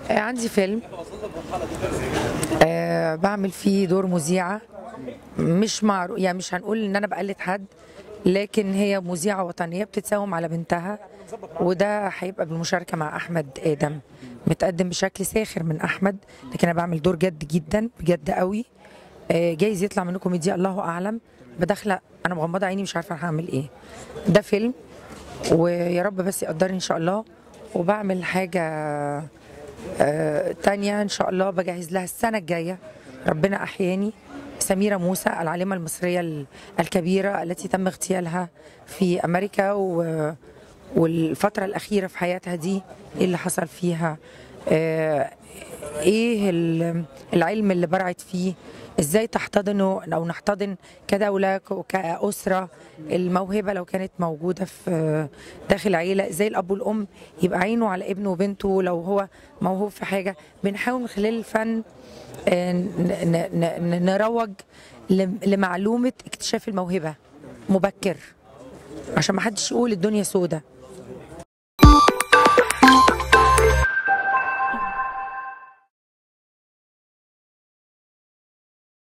آه، عندي فيلم آه بعمل فيه دور مذيعة مش معروف يعني مش هنقول ان انا بقلد حد لكن هي مذيعة وطنية بتتساوم على بنتها وده هيبقى بالمشاركة مع أحمد آدم متقدم بشكل ساخر من أحمد لكن أنا بعمل دور جد جدا بجد قوي آه، جايز يطلع منه كوميديا الله أعلم بداخلة أنا مغمضة عيني مش عارفة هعمل إيه ده فيلم ويا رب بس يقدرني إن شاء الله وبعمل حاجة آه، تانية إن شاء الله بجهز لها السنة الجاية ربنا أحياني سميرة موسى العالمة المصرية ال- الكبيرة التي تم اغتيالها في أمريكا و والفترة الأخيرة في حياتها دي إيه اللي حصل فيها آه، إيه ال- العلم اللي برعت فيه إزاي تحتضنه أو نحتضن كدولة ك- كأسرة الموهبة لو كانت موجودة في داخل عيلة إزاي الأب والأم يبقى عينه على ابنه وبنته لو هو موهوب في حاجة بنحاول من خلال الفن آه، ن- ن- ن- نروج لم- لمعلومة اكتشاف الموهبة مبكر عشان ما حدش يقول الدنيا سودة